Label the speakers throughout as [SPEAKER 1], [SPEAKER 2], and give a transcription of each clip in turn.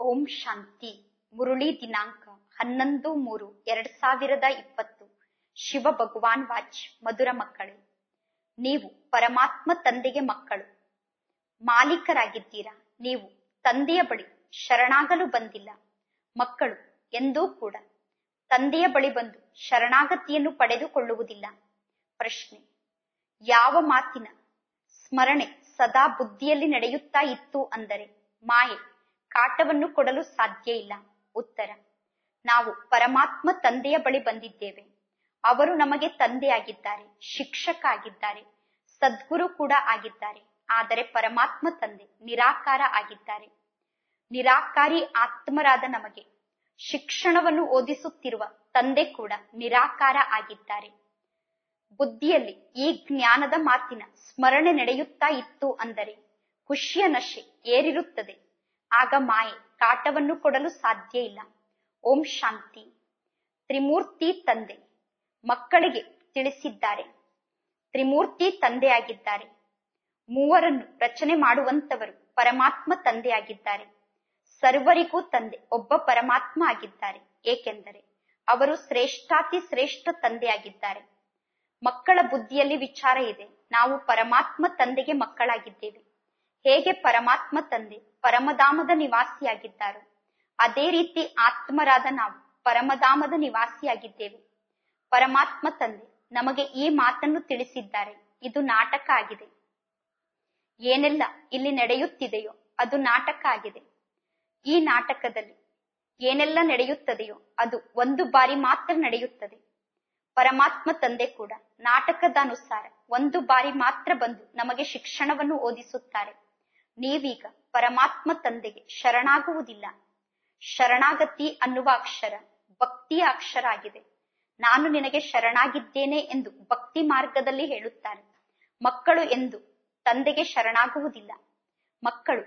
[SPEAKER 1] ಓಂ ಶಾಂತಿ ಮುರುಳಿ ದಿನಾಂಕ ಹನ್ನೊಂದು ಮೂರು ಎರಡ್ ಸಾವಿರದ ಇಪ್ಪತ್ತು ಶಿವ ಭಗವಾನ್ ವಾಚ್ ಮಧುರ ಮಕ್ಕಳೇ ನೀವು ಪರಮಾತ್ಮ ತಂದೆಗೆ ಮಕ್ಕಳು ಮಾಲೀಕರಾಗಿದ್ದೀರಾ ನೀವು ತಂದೆಯ ಬಳಿ ಶರಣಾಗಲು ಬಂದಿಲ್ಲ ಮಕ್ಕಳು ಎಂದೂ ಕೂಡ ತಂದೆಯ ಬಳಿ ಬಂದು ಶರಣಾಗತಿಯನ್ನು ಪಡೆದುಕೊಳ್ಳುವುದಿಲ್ಲ ಪ್ರಶ್ನೆ ಯಾವ ಮಾತಿನ ಸ್ಮರಣೆ ಸದಾ ಬುದ್ಧಿಯಲ್ಲಿ ನಡೆಯುತ್ತಾ ಇತ್ತು ಅಂದರೆ ಮಾಯೆ ಕಾಟವನ್ನು ಕೊಡಲು ಸಾಧ್ಯ ಇಲ್ಲ ಉತ್ತರ ನಾವು ಪರಮಾತ್ಮ ತಂದೆಯ ಬಳಿ ಬಂದಿದ್ದೇವೆ ಅವರು ನಮಗೆ ತಂದೆಯಾಗಿದ್ದಾರೆ ಶಿಕ್ಷಕ ಆಗಿದ್ದಾರೆ ಸದ್ಗುರು ಕೂಡ ಆಗಿದ್ದಾರೆ ಆದರೆ ಪರಮಾತ್ಮ ತಂದೆ ನಿರಾಕಾರ ಆಗಿದ್ದಾರೆ ನಿರಾಕಾರಿ ಆತ್ಮರಾದ ನಮಗೆ ಶಿಕ್ಷಣವನ್ನು ಓದಿಸುತ್ತಿರುವ ತಂದೆ ಕೂಡ ನಿರಾಕಾರ ಆಗಿದ್ದಾರೆ ಬುದ್ಧಿಯಲ್ಲಿ ಈ ಜ್ಞಾನದ ಮಾತಿನ ಸ್ಮರಣೆ ನಡೆಯುತ್ತಾ ಇತ್ತು ಅಂದರೆ ಖುಷಿಯ ನಶೆ ಏರಿರುತ್ತದೆ ಆಗ ಮಾಯೆ ಕಾಟವನ್ನು ಕೊಡಲು ಸಾಧ್ಯ ಇಲ್ಲ ಓಂ ಶಾಂತಿ ತ್ರಿಮೂರ್ತಿ ತಂದೆ ಮಕ್ಕಳಿಗೆ ತಿಳಿಸಿದ್ದಾರೆ ತ್ರಿಮೂರ್ತಿ ತಂದೆಯಾಗಿದ್ದಾರೆ ಮೂವರನ್ನು ರಚನೆ ಮಾಡುವಂತವರು ಪರಮಾತ್ಮ ತಂದೆಯಾಗಿದ್ದಾರೆ ಸರ್ವರಿಗೂ ತಂದೆ ಒಬ್ಬ ಪರಮಾತ್ಮ ಆಗಿದ್ದಾರೆ ಏಕೆಂದರೆ ಅವರು ಶ್ರೇಷ್ಠಾತಿ ಶ್ರೇಷ್ಠ ತಂದೆಯಾಗಿದ್ದಾರೆ ಮಕ್ಕಳ ಬುದ್ಧಿಯಲ್ಲಿ ವಿಚಾರ ಇದೆ ನಾವು ಪರಮಾತ್ಮ ತಂದೆಗೆ ಮಕ್ಕಳಾಗಿದ್ದೇವೆ ಹೇಗೆ ಪರಮಾತ್ಮ ತಂದೆ ಪರಮಧಾಮದ ನಿವಾಸಿಯಾಗಿದ್ದಾರೋ ಅದೇ ರೀತಿ ಆತ್ಮರಾದ ನಾವು ಪರಮಧಾಮದ ನಿವಾಸಿಯಾಗಿದ್ದೇವೆ ಪರಮಾತ್ಮ ತಂದೆ ನಮಗೆ ಈ ಮಾತನ್ನು ತಿಳಿಸಿದ್ದಾರೆ ಇದು ನಾಟಕ ಆಗಿದೆ ಏನೆಲ್ಲ ಇಲ್ಲಿ ನಡೆಯುತ್ತಿದೆಯೋ ಅದು ನಾಟಕ ಆಗಿದೆ ಈ ನಾಟಕದಲ್ಲಿ ಏನೆಲ್ಲ ನಡೆಯುತ್ತದೆಯೋ ಅದು ಒಂದು ಬಾರಿ ಮಾತ್ರ ನಡೆಯುತ್ತದೆ ಪರಮಾತ್ಮ ತಂದೆ ಕೂಡ ನಾಟಕದ ಅನುಸಾರ ಒಂದು ಬಾರಿ ಮಾತ್ರ ಬಂದು ನಮಗೆ ಶಿಕ್ಷಣವನ್ನು ಓದಿಸುತ್ತಾರೆ ನೀವೀಗ ಪರಮಾತ್ಮ ತಂದೆಗೆ ಶರಣಾಗುವುದಿಲ್ಲ ಶರಣಾಗತಿ ಅನ್ನುವ ಅಕ್ಷರ ಭಕ್ತಿಯ ಅಕ್ಷರ ಆಗಿದೆ ನಾನು ನಿನಗೆ ಶರಣಾಗಿದ್ದೇನೆ ಎಂದು ಭಕ್ತಿ ಮಾರ್ಗದಲ್ಲಿ ಹೇಳುತ್ತಾರೆ ಮಕ್ಕಳು ಎಂದು ತಂದೆಗೆ ಶರಣಾಗುವುದಿಲ್ಲ ಮಕ್ಕಳು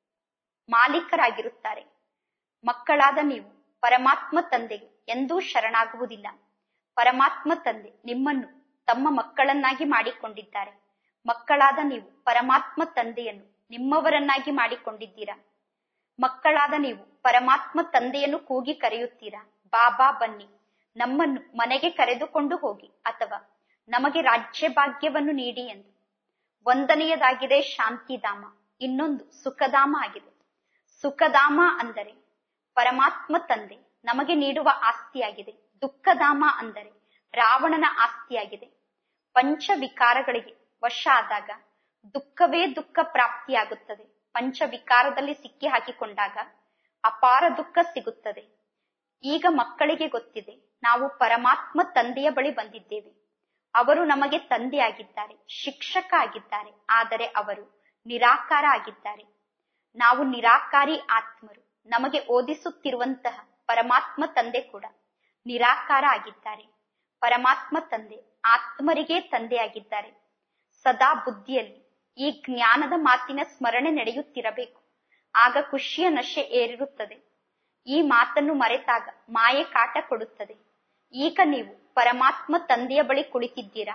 [SPEAKER 1] ಮಾಲೀಕರಾಗಿರುತ್ತಾರೆ ಮಕ್ಕಳಾದ ನೀವು ಪರಮಾತ್ಮ ತಂದೆಗೆ ಎಂದೂ ಶರಣಾಗುವುದಿಲ್ಲ ಪರಮಾತ್ಮ ತಂದೆ ನಿಮ್ಮನ್ನು ತಮ್ಮ ಮಕ್ಕಳನ್ನಾಗಿ ಮಾಡಿಕೊಂಡಿದ್ದಾರೆ ಮಕ್ಕಳಾದ ನೀವು ಪರಮಾತ್ಮ ತಂದೆಯನ್ನು ನಿಮ್ಮವರನ್ನಾಗಿ ಮಾಡಿಕೊಂಡಿದ್ದೀರಾ ಮಕ್ಕಳಾದ ನೀವು ಪರಮಾತ್ಮ ತಂದೆಯನ್ನು ಕೂಗಿ ಕರೆಯುತ್ತೀರಾ ಬಾಬಾ ಬನ್ನಿ ನಮ್ಮನ್ನು ಮನೆಗೆ ಕರೆದುಕೊಂಡು ಹೋಗಿ ಅಥವಾ ನಮಗೆ ರಾಜ್ಯ ಭಾಗ್ಯವನ್ನು ನೀಡಿ ಎಂದು ಒಂದನೆಯದಾಗಿದೆ ಶಾಂತಿಧಾಮ ಇನ್ನೊಂದು ಸುಖಧಾಮ ಆಗಿದೆ ಸುಖಧಾಮ ಅಂದರೆ ಪರಮಾತ್ಮ ತಂದೆ ನಮಗೆ ನೀಡುವ ಆಸ್ತಿಯಾಗಿದೆ ದುಃಖಧಾಮ ಅಂದರೆ ರಾವಣನ ಆಸ್ತಿಯಾಗಿದೆ ಪಂಚ ವಿಕಾರಗಳಿಗೆ ವಶ ಆದಾಗ ದುಃಖವೇ ದುಃಖ ಪ್ರಾಪ್ತಿಯಾಗುತ್ತದೆ ಪಂಚ ವಿಕಾರದಲ್ಲಿ ಸಿಕ್ಕಿ ಹಾಕಿಕೊಂಡಾಗ ಅಪಾರ ದುಃಖ ಸಿಗುತ್ತದೆ ಈಗ ಮಕ್ಕಳಿಗೆ ಗೊತ್ತಿದೆ ನಾವು ಪರಮಾತ್ಮ ತಂದೆಯ ಬಳಿ ಬಂದಿದ್ದೇವೆ ಅವರು ನಮಗೆ ತಂದೆಯಾಗಿದ್ದಾರೆ ಶಿಕ್ಷಕ ಆಗಿದ್ದಾರೆ ಆದರೆ ಅವರು ನಿರಾಕಾರ ಆಗಿದ್ದಾರೆ ನಾವು ನಿರಾಕಾರಿ ಆತ್ಮರು ನಮಗೆ ಓದಿಸುತ್ತಿರುವಂತಹ ಪರಮಾತ್ಮ ತಂದೆ ಕೂಡ ನಿರಾಕಾರ ಆಗಿದ್ದಾರೆ ಪರಮಾತ್ಮ ತಂದೆ ಆತ್ಮರಿಗೆ ತಂದೆಯಾಗಿದ್ದಾರೆ ಸದಾ ಬುದ್ಧಿಯಲ್ಲಿ ಈ ಜ್ಞಾನದ ಮಾತಿನ ಸ್ಮರಣೆ ನಡೆಯುತ್ತಿರಬೇಕು ಆಗ ಖುಷಿಯ ನಶೆ ಏರಿರುತ್ತದೆ ಈ ಮಾತನ್ನು ಮರೆತಾಗ ಮಾಯೆ ಕಾಟ ಕೊಡುತ್ತದೆ ಈಗ ನೀವು ಪರಮಾತ್ಮ ತಂದೆಯ ಬಳಿ ಕುಳಿತಿದ್ದೀರಾ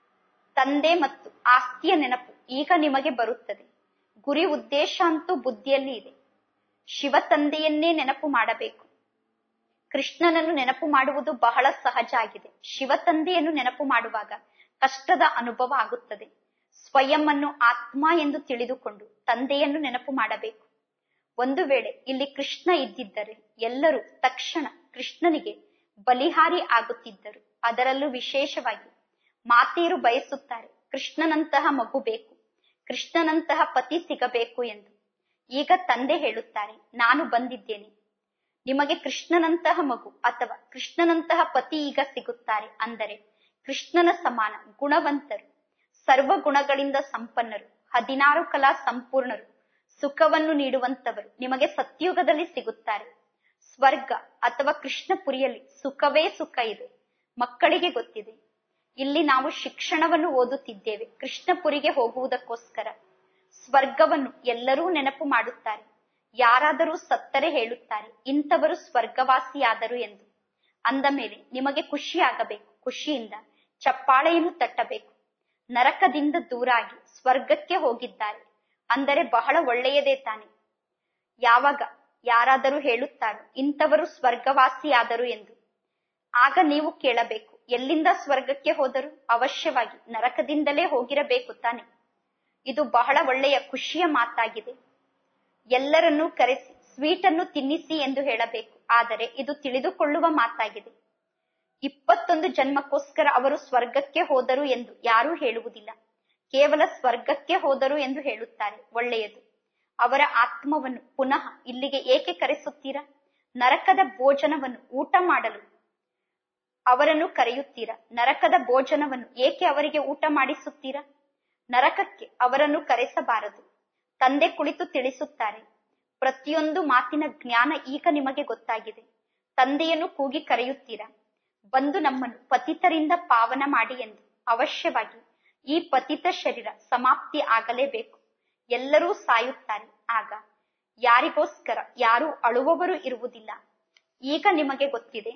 [SPEAKER 1] ತಂದೆ ಮತ್ತು ಆಸ್ತಿಯ ನೆನಪು ಈಗ ನಿಮಗೆ ಬರುತ್ತದೆ ಗುರಿ ಉದ್ದೇಶ ಅಂತೂ ಬುದ್ಧಿಯಲ್ಲಿ ಇದೆ ಶಿವ ತಂದೆಯನ್ನೇ ನೆನಪು ಮಾಡಬೇಕು ಕೃಷ್ಣನನ್ನು ನೆನಪು ಮಾಡುವುದು ಬಹಳ ಸಹಜ ಆಗಿದೆ ಶಿವ ತಂದೆಯನ್ನು ನೆನಪು ಮಾಡುವಾಗ ಕಷ್ಟದ ಅನುಭವ ಆಗುತ್ತದೆ ಸ್ವಯಂ ಅನ್ನು ಆತ್ಮ ಎಂದು ತಿಳಿದುಕೊಂಡು ತಂದೆಯನ್ನು ನೆನಪು ಮಾಡಬೇಕು ಒಂದು ವೇಳೆ ಇಲ್ಲಿ ಕೃಷ್ಣ ಇದ್ದಿದ್ದರೆ ಎಲ್ಲರೂ ತಕ್ಷಣ ಕೃಷ್ಣನಿಗೆ ಬಲಿಹಾರಿ ಆಗುತ್ತಿದ್ದರು ಅದರಲ್ಲೂ ವಿಶೇಷವಾಗಿ ಮಾತೆಯರು ಬಯಸುತ್ತಾರೆ ಕೃಷ್ಣನಂತಹ ಮಗು ಬೇಕು ಕೃಷ್ಣನಂತಹ ಪತಿ ಸಿಗಬೇಕು ಎಂದು ಈಗ ತಂದೆ ಹೇಳುತ್ತಾರೆ ನಾನು ಬಂದಿದ್ದೇನೆ ನಿಮಗೆ ಕೃಷ್ಣನಂತಹ ಮಗು ಅಥವಾ ಕೃಷ್ಣನಂತಹ ಪತಿ ಈಗ ಸಿಗುತ್ತಾರೆ ಅಂದರೆ ಕೃಷ್ಣನ ಸಮಾನ ಗುಣವಂತರು ಸರ್ವ ಗುಣಗಳಿಂದ ಸಂಪನ್ನರು ಹದಿನಾರು ಕಲಾ ಸಂಪೂರ್ಣರು ಸುಖವನ್ನು ನೀಡುವಂತವರು ನಿಮಗೆ ಸತ್ಯುಗದಲ್ಲಿ ಸಿಗುತ್ತಾರೆ ಸ್ವರ್ಗ ಅಥವಾ ಕೃಷ್ಣಪುರಿಯಲ್ಲಿ ಸುಖವೇ ಸುಖ ಇದೆ ಮಕ್ಕಳಿಗೆ ಗೊತ್ತಿದೆ ಇಲ್ಲಿ ನಾವು ಶಿಕ್ಷಣವನ್ನು ಓದುತ್ತಿದ್ದೇವೆ ಕೃಷ್ಣಪುರಿಗೆ ಹೋಗುವುದಕ್ಕೋಸ್ಕರ ಸ್ವರ್ಗವನ್ನು ಎಲ್ಲರೂ ನೆನಪು ಮಾಡುತ್ತಾರೆ ಯಾರಾದರೂ ಸತ್ತರೆ ಹೇಳುತ್ತಾರೆ ಇಂಥವರು ಸ್ವರ್ಗವಾಸಿಯಾದರು ಎಂದು ಅಂದ ಮೇಲೆ ನಿಮಗೆ ಖುಷಿ ಆಗಬೇಕು ಖುಷಿಯಿಂದ ಚಪ್ಪಾಳೆಯನ್ನು ತಟ್ಟಬೇಕು ನರಕದಿಂದ ದೂರಾಗಿ ಸ್ವರ್ಗಕ್ಕೆ ಹೋಗಿದ್ದಾರೆ ಅಂದರೆ ಬಹಳ ಒಳ್ಳೆಯದೇ ತಾನೆ ಯಾವಾಗ ಯಾರಾದರೂ ಹೇಳುತ್ತಾರೋ ಇಂಥವರು ಸ್ವರ್ಗವಾಸಿಯಾದರು ಎಂದು ಆಗ ನೀವು ಕೇಳಬೇಕು ಎಲ್ಲಿಂದ ಸ್ವರ್ಗಕ್ಕೆ ಹೋದರು ಅವಶ್ಯವಾಗಿ ನರಕದಿಂದಲೇ ಹೋಗಿರಬೇಕು ತಾನೆ ಇದು ಬಹಳ ಒಳ್ಳೆಯ ಖುಷಿಯ ಮಾತಾಗಿದೆ ಎಲ್ಲರನ್ನೂ ಕರೆಸಿ ಸ್ವೀಟ್ ಅನ್ನು ತಿನ್ನಿಸಿ ಎಂದು ಹೇಳಬೇಕು ಆದರೆ ಇದು ತಿಳಿದುಕೊಳ್ಳುವ ಮಾತಾಗಿದೆ ಇಪ್ಪತ್ತೊಂದು ಜನ್ಮಕ್ಕೋಸ್ಕರ ಅವರು ಸ್ವರ್ಗಕ್ಕೆ ಹೋದರು ಎಂದು ಯಾರೂ ಹೇಳುವುದಿಲ್ಲ ಕೇವಲ ಸ್ವರ್ಗಕ್ಕೆ ಹೋದರು ಎಂದು ಹೇಳುತ್ತಾರೆ ಒಳ್ಳೆಯದು ಅವರ ಆತ್ಮವನ್ನು ಪುನಃ ಇಲ್ಲಿಗೆ ಏಕೆ ಕರೆಸುತ್ತೀರಾ ನರಕದ ಭೋಜನವನ್ನು ಊಟ ಮಾಡಲು ಅವರನ್ನು ಕರೆಯುತ್ತೀರಾ ನರಕದ ಭೋಜನವನ್ನು ಏಕೆ ಅವರಿಗೆ ಊಟ ಮಾಡಿಸುತ್ತೀರಾ ನರಕಕ್ಕೆ ಅವರನ್ನು ಕರೆಸಬಾರದು ತಂದೆ ಕುಳಿತು ತಿಳಿಸುತ್ತಾರೆ ಪ್ರತಿಯೊಂದು ಮಾತಿನ ಜ್ಞಾನ ಈಗ ನಿಮಗೆ ಗೊತ್ತಾಗಿದೆ ತಂದೆಯನ್ನು ಕೂಗಿ ಕರೆಯುತ್ತೀರಾ ಬಂದು ನಮ್ಮನ್ನು ಪತಿತರಿಂದ ಪಾವನ ಮಾಡಿ ಎಂದು ಅವಶ್ಯವಾಗಿ ಈ ಪತಿತ ಶರೀರ ಸಮಾಪ್ತಿ ಆಗಲೇಬೇಕು ಎಲ್ಲರೂ ಸಾಯುತ್ತಾರೆ ಆಗ ಯಾರಿಗೋಸ್ಕರ ಯಾರೂ ಅಳುವವರು ಇರುವುದಿಲ್ಲ ಈಗ ನಿಮಗೆ ಗೊತ್ತಿದೆ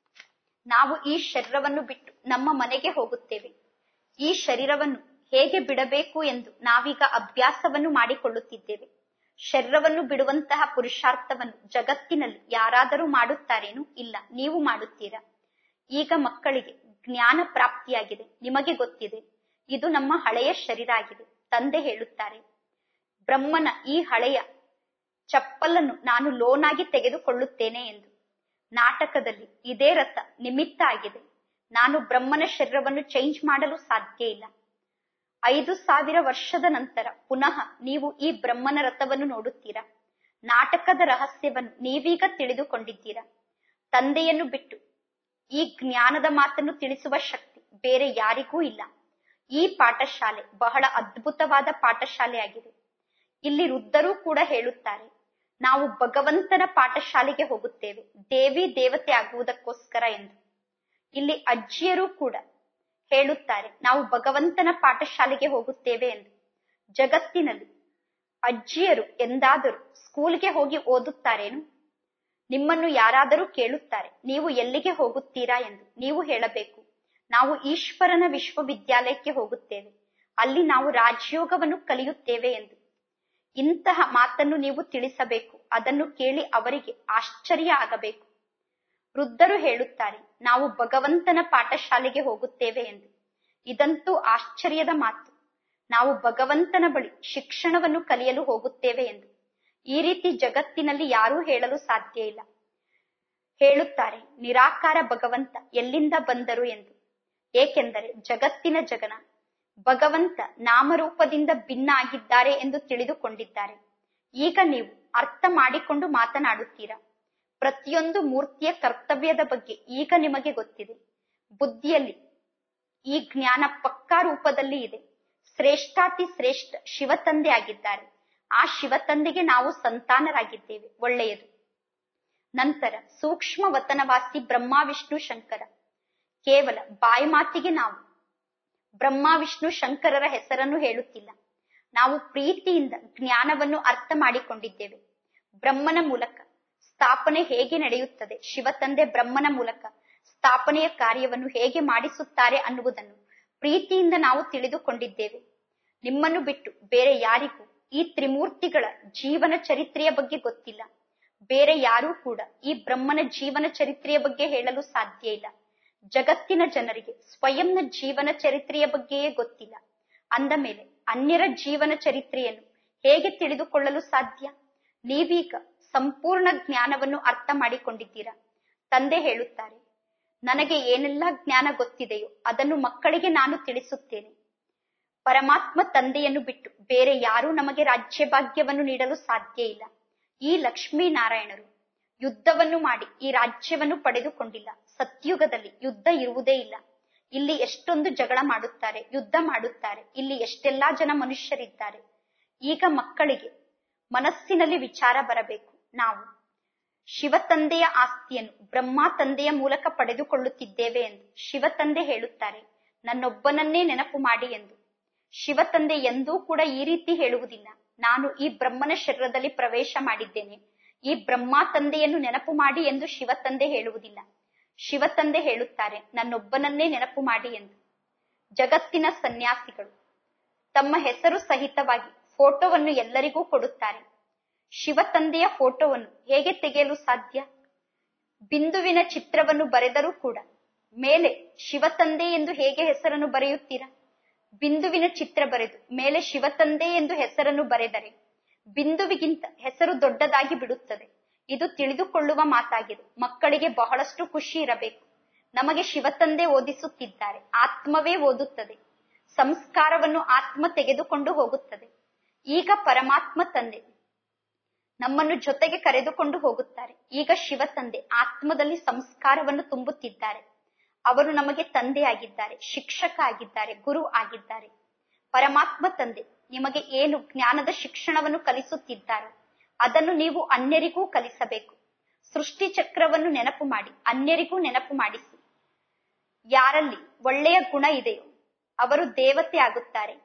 [SPEAKER 1] ನಾವು ಈ ಶರೀರವನ್ನು ಬಿಟ್ಟು ನಮ್ಮ ಮನೆಗೆ ಹೋಗುತ್ತೇವೆ ಈ ಶರೀರವನ್ನು ಹೇಗೆ ಬಿಡಬೇಕು ಎಂದು ನಾವೀಗ ಅಭ್ಯಾಸವನ್ನು ಮಾಡಿಕೊಳ್ಳುತ್ತಿದ್ದೇವೆ ಶರೀರವನ್ನು ಬಿಡುವಂತಹ ಪುರುಷಾರ್ಥವನ್ನು ಜಗತ್ತಿನಲ್ಲಿ ಯಾರಾದರೂ ಮಾಡುತ್ತಾರೇನು ಇಲ್ಲ ನೀವು ಮಾಡುತ್ತೀರಾ ಈಗ ಮಕ್ಕಳಿಗೆ ಜ್ಞಾನ ಪ್ರಾಪ್ತಿಯಾಗಿದೆ ನಿಮಗೆ ಗೊತ್ತಿದೆ ಇದು ನಮ್ಮ ಹಳೆಯ ಶರೀರ ಆಗಿದೆ ತಂದೆ ಹೇಳುತ್ತಾರೆ ಬ್ರಹ್ಮನ ಈ ಹಳೆಯ ಚಪ್ಪಲನ್ನು ನಾನು ಲೋನಾಗಿ ತೆಗೆದುಕೊಳ್ಳುತ್ತೇನೆ ಎಂದು ನಾಟಕದಲ್ಲಿ ಇದೇ ರಥ ನಿಮಿತ್ತ ಆಗಿದೆ ನಾನು ಬ್ರಹ್ಮನ ಶರೀರವನ್ನು ಚೇಂಜ್ ಮಾಡಲು ಸಾಧ್ಯ ಇಲ್ಲ ಐದು ಸಾವಿರ ವರ್ಷದ ನಂತರ ಪುನಃ ನೀವು ಈ ಬ್ರಹ್ಮನ ರಥವನ್ನು ನೋಡುತ್ತೀರಾ ನಾಟಕದ ರಹಸ್ಯವನ್ನು ನೀವೀಗ ತಿಳಿದುಕೊಂಡಿದ್ದೀರಾ ತಂದೆಯನ್ನು ಬಿಟ್ಟು ಈ ಜ್ಞಾನದ ಮಾತನ್ನು ತಿಳಿಸುವ ಶಕ್ತಿ ಬೇರೆ ಯಾರಿಗೂ ಇಲ್ಲ ಈ ಪಾಠಶಾಲೆ ಬಹಳ ಅದ್ಭುತವಾದ ಪಾಠಶಾಲೆಯಾಗಿದೆ ಇಲ್ಲಿ ವೃದ್ಧರೂ ಕೂಡ ಹೇಳುತ್ತಾರೆ ನಾವು ಭಗವಂತನ ಪಾಠಶಾಲೆಗೆ ಹೋಗುತ್ತೇವೆ ದೇವಿ ದೇವತೆ ಆಗುವುದಕ್ಕೋಸ್ಕರ ಎಂದು ಇಲ್ಲಿ ಅಜ್ಜಿಯರು ಕೂಡ ಹೇಳುತ್ತಾರೆ ನಾವು ಭಗವಂತನ ಪಾಠಶಾಲೆಗೆ ಹೋಗುತ್ತೇವೆ ಎಂದು ಜಗತ್ತಿನಲ್ಲಿ ಅಜ್ಜಿಯರು ಎಂದಾದರೂ ಸ್ಕೂಲ್ಗೆ ಹೋಗಿ ಓದುತ್ತಾರೇನು ನಿಮ್ಮನ್ನು ಯಾರಾದರೂ ಕೇಳುತ್ತಾರೆ ನೀವು ಎಲ್ಲಿಗೆ ಹೋಗುತ್ತೀರಾ ಎಂದು ನೀವು ಹೇಳಬೇಕು ನಾವು ಈಶ್ವರನ ವಿಶ್ವವಿದ್ಯಾಲಯಕ್ಕೆ ಹೋಗುತ್ತೇವೆ ಅಲ್ಲಿ ನಾವು ರಾಜಯೋಗವನ್ನು ಕಲಿಯುತ್ತೇವೆ ಎಂದು ಇಂತಹ ಮಾತನ್ನು ನೀವು ತಿಳಿಸಬೇಕು ಅದನ್ನು ಕೇಳಿ ಅವರಿಗೆ ಆಶ್ಚರ್ಯ ಆಗಬೇಕು ವೃದ್ಧರು ಹೇಳುತ್ತಾರೆ ನಾವು ಭಗವಂತನ ಪಾಠಶಾಲೆಗೆ ಹೋಗುತ್ತೇವೆ ಎಂದು ಇದಂತೂ ಆಶ್ಚರ್ಯದ ಮಾತು ನಾವು ಭಗವಂತನ ಬಳಿ ಶಿಕ್ಷಣವನ್ನು ಕಲಿಯಲು ಹೋಗುತ್ತೇವೆ ಎಂದು ಈ ರೀತಿ ಜಗತ್ತಿನಲ್ಲಿ ಯಾರೂ ಹೇಳಲು ಸಾಧ್ಯ ಇಲ್ಲ ಹೇಳುತ್ತಾರೆ ನಿರಾಕಾರ ಭಗವಂತ ಎಲ್ಲಿಂದ ಬಂದರು ಎಂದು ಏಕೆಂದರೆ ಜಗತ್ತಿನ ಜಗನ ಭಗವಂತ ನಾಮರೂಪದಿಂದ ಭಿನ್ನ ಆಗಿದ್ದಾರೆ ಎಂದು ತಿಳಿದುಕೊಂಡಿದ್ದಾರೆ ಈಗ ನೀವು ಅರ್ಥ ಮಾಡಿಕೊಂಡು ಮಾತನಾಡುತ್ತೀರಾ ಪ್ರತಿಯೊಂದು ಮೂರ್ತಿಯ ಕರ್ತವ್ಯದ ಬಗ್ಗೆ ಈಗ ನಿಮಗೆ ಗೊತ್ತಿದೆ ಬುದ್ಧಿಯಲ್ಲಿ ಈ ಜ್ಞಾನ ಪಕ್ಕಾ ರೂಪದಲ್ಲಿ ಇದೆ ಶ್ರೇಷ್ಠಾತಿ ಶ್ರೇಷ್ಠ ಶಿವತಂದೆ ಆಗಿದ್ದಾರೆ ಆ ಶಿವತಂದೆಗೆ ನಾವು ಸಂತಾನರಾಗಿದ್ದೇವೆ ಒಳ್ಳೆಯದು ನಂತರ ಸೂಕ್ಷ್ಮ ವತನವಾಸಿ ಬ್ರಹ್ಮ ವಿಷ್ಣು ಶಂಕರ ಕೇವಲ ಬಾಯಿ ಮಾತಿಗೆ ನಾವು ಬ್ರಹ್ಮ ವಿಷ್ಣು ಶಂಕರರ ಹೆಸರನ್ನು ಹೇಳುತ್ತಿಲ್ಲ ನಾವು ಪ್ರೀತಿಯಿಂದ ಜ್ಞಾನವನ್ನು ಅರ್ಥ ಮಾಡಿಕೊಂಡಿದ್ದೇವೆ ಬ್ರಹ್ಮನ ಮೂಲಕ ಸ್ಥಾಪನೆ ಹೇಗೆ ನಡೆಯುತ್ತದೆ ಶಿವತಂದೆ ಬ್ರಹ್ಮನ ಮೂಲಕ ಸ್ಥಾಪನೆಯ ಕಾರ್ಯವನ್ನು ಹೇಗೆ ಮಾಡಿಸುತ್ತಾರೆ ಅನ್ನುವುದನ್ನು ಪ್ರೀತಿಯಿಂದ ನಾವು ತಿಳಿದುಕೊಂಡಿದ್ದೇವೆ ನಿಮ್ಮನ್ನು ಬಿಟ್ಟು ಬೇರೆ ಯಾರಿಗೂ ಈ ತ್ರಿಮೂರ್ತಿಗಳ ಜೀವನ ಚರಿತ್ರೆಯ ಬಗ್ಗೆ ಗೊತ್ತಿಲ್ಲ ಬೇರೆ ಯಾರೂ ಕೂಡ ಈ ಬ್ರಹ್ಮನ ಜೀವನ ಚರಿತ್ರೆಯ ಬಗ್ಗೆ ಹೇಳಲು ಸಾಧ್ಯ ಇಲ್ಲ ಜಗತ್ತಿನ ಜನರಿಗೆ ಸ್ವಯಂನ ಜೀವನ ಚರಿತ್ರೆಯ ಬಗ್ಗೆಯೇ ಗೊತ್ತಿಲ್ಲ ಅಂದ ಮೇಲೆ ಅನ್ಯರ ಜೀವನ ಚರಿತ್ರೆಯನ್ನು ಹೇಗೆ ತಿಳಿದುಕೊಳ್ಳಲು ಸಾಧ್ಯ ನೀವೀಗ ಸಂಪೂರ್ಣ ಜ್ಞಾನವನ್ನು ಅರ್ಥ ಮಾಡಿಕೊಂಡಿದ್ದೀರಾ ತಂದೆ ಹೇಳುತ್ತಾರೆ ನನಗೆ ಏನೆಲ್ಲ ಜ್ಞಾನ ಗೊತ್ತಿದೆಯೋ ಅದನ್ನು ಮಕ್ಕಳಿಗೆ ನಾನು ತಿಳಿಸುತ್ತೇನೆ ಪರಮಾತ್ಮ ತಂದೆಯನ್ನು ಬಿಟ್ಟು ಬೇರೆ ಯಾರೂ ನಮಗೆ ರಾಜ್ಯ ಭಾಗ್ಯವನ್ನು ನೀಡಲು ಸಾಧ್ಯ ಇಲ್ಲ ಈ ಲಕ್ಷ್ಮೀನಾರಾಯಣರು ಯುದ್ಧವನ್ನು ಮಾಡಿ ಈ ರಾಜ್ಯವನ್ನು ಪಡೆದುಕೊಂಡಿಲ್ಲ ಸತ್ಯುಗದಲ್ಲಿ ಯುದ್ಧ ಇರುವುದೇ ಇಲ್ಲ ಇಲ್ಲಿ ಎಷ್ಟೊಂದು ಜಗಳ ಮಾಡುತ್ತಾರೆ ಯುದ್ಧ ಮಾಡುತ್ತಾರೆ ಇಲ್ಲಿ ಎಷ್ಟೆಲ್ಲಾ ಜನ ಮನುಷ್ಯರಿದ್ದಾರೆ ಈಗ ಮಕ್ಕಳಿಗೆ ಮನಸ್ಸಿನಲ್ಲಿ ವಿಚಾರ ಬರಬೇಕು ನಾವು ಶಿವತಂದೆಯ ಆಸ್ತಿಯನ್ನು ಬ್ರಹ್ಮ ತಂದೆಯ ಮೂಲಕ ಪಡೆದುಕೊಳ್ಳುತ್ತಿದ್ದೇವೆ ಎಂದು ಶಿವತಂದೆ ಹೇಳುತ್ತಾರೆ ನನ್ನೊಬ್ಬನನ್ನೇ ನೆನಪು ಮಾಡಿ ಎಂದು ಶಿವತಂದೆ ಎಂದೂ ಕೂಡ ಈ ರೀತಿ ಹೇಳುವುದಿಲ್ಲ ನಾನು ಈ ಬ್ರಹ್ಮನ ಶರೀರದಲ್ಲಿ ಪ್ರವೇಶ ಮಾಡಿದ್ದೇನೆ ಈ ಬ್ರಹ್ಮ ತಂದೆಯನ್ನು ನೆನಪು ಮಾಡಿ ಎಂದು ಶಿವತಂದೆ ಹೇಳುವುದಿಲ್ಲ ಶಿವತಂದೆ ಹೇಳುತ್ತಾರೆ ನನ್ನೊಬ್ಬನನ್ನೇ ನೆನಪು ಮಾಡಿ ಎಂದು ಜಗತ್ತಿನ ಸನ್ಯಾಸಿಗಳು ತಮ್ಮ ಹೆಸರು ಸಹಿತವಾಗಿ ಫೋಟೋವನ್ನು ಎಲ್ಲರಿಗೂ ಕೊಡುತ್ತಾರೆ ಶಿವ ತಂದೆಯ ಫೋಟೋವನ್ನು ಹೇಗೆ ತೆಗೆಯಲು ಸಾಧ್ಯ ಬಿಂದುವಿನ ಚಿತ್ರವನ್ನು ಬರೆದರೂ ಕೂಡ ಮೇಲೆ ಶಿವ ತಂದೆ ಎಂದು ಹೇಗೆ ಹೆಸರನ್ನು ಬರೆಯುತ್ತೀರಾ ಬಿಂದುವಿನ ಚಿತ್ರ ಬರೆದು ಮೇಲೆ ಶಿವ ತಂದೆ ಎಂದು ಹೆಸರನ್ನು ಬರೆದರೆ ಬಿಂದುವಿಗಿಂತ ಹೆಸರು ದೊಡ್ಡದಾಗಿ ಬಿಡುತ್ತದೆ ಇದು ತಿಳಿದುಕೊಳ್ಳುವ ಮಾತಾಗಿದೆ ಮಕ್ಕಳಿಗೆ ಬಹಳಷ್ಟು ಖುಷಿ ಇರಬೇಕು ನಮಗೆ ಶಿವ ತಂದೆ ಓದಿಸುತ್ತಿದ್ದಾರೆ ಆತ್ಮವೇ ಓದುತ್ತದೆ ಸಂಸ್ಕಾರವನ್ನು ಆತ್ಮ ತೆಗೆದುಕೊಂಡು ಹೋಗುತ್ತದೆ ಈಗ ಪರಮಾತ್ಮ ತಂದೆ ನಮ್ಮನ್ನು ಜೊತೆಗೆ ಕರೆದುಕೊಂಡು ಹೋಗುತ್ತಾರೆ ಈಗ ಶಿವ ತಂದೆ ಆತ್ಮದಲ್ಲಿ ಸಂಸ್ಕಾರವನ್ನು ತುಂಬುತ್ತಿದ್ದಾರೆ ಅವರು ನಮಗೆ ತಂದೆ ಆಗಿದ್ದಾರೆ ಶಿಕ್ಷಕ ಆಗಿದ್ದಾರೆ ಗುರು ಆಗಿದ್ದಾರೆ ಪರಮಾತ್ಮ ತಂದೆ ನಿಮಗೆ ಏನು ಜ್ಞಾನದ ಶಿಕ್ಷಣವನ್ನು ಕಲಿಸುತ್ತಿದ್ದಾರೋ ಅದನ್ನು ನೀವು ಅನ್ಯರಿಗೂ ಕಲಿಸಬೇಕು ಸೃಷ್ಟಿ ಚಕ್ರವನ್ನು ನೆನಪು ಮಾಡಿ ಅನ್ಯರಿಗೂ ನೆನಪು ಮಾಡಿಸಿ ಯಾರಲ್ಲಿ ಒಳ್ಳೆಯ ಗುಣ ಇದೆಯೋ ಅವರು ದೇವತೆ ಆಗುತ್ತಾರೆ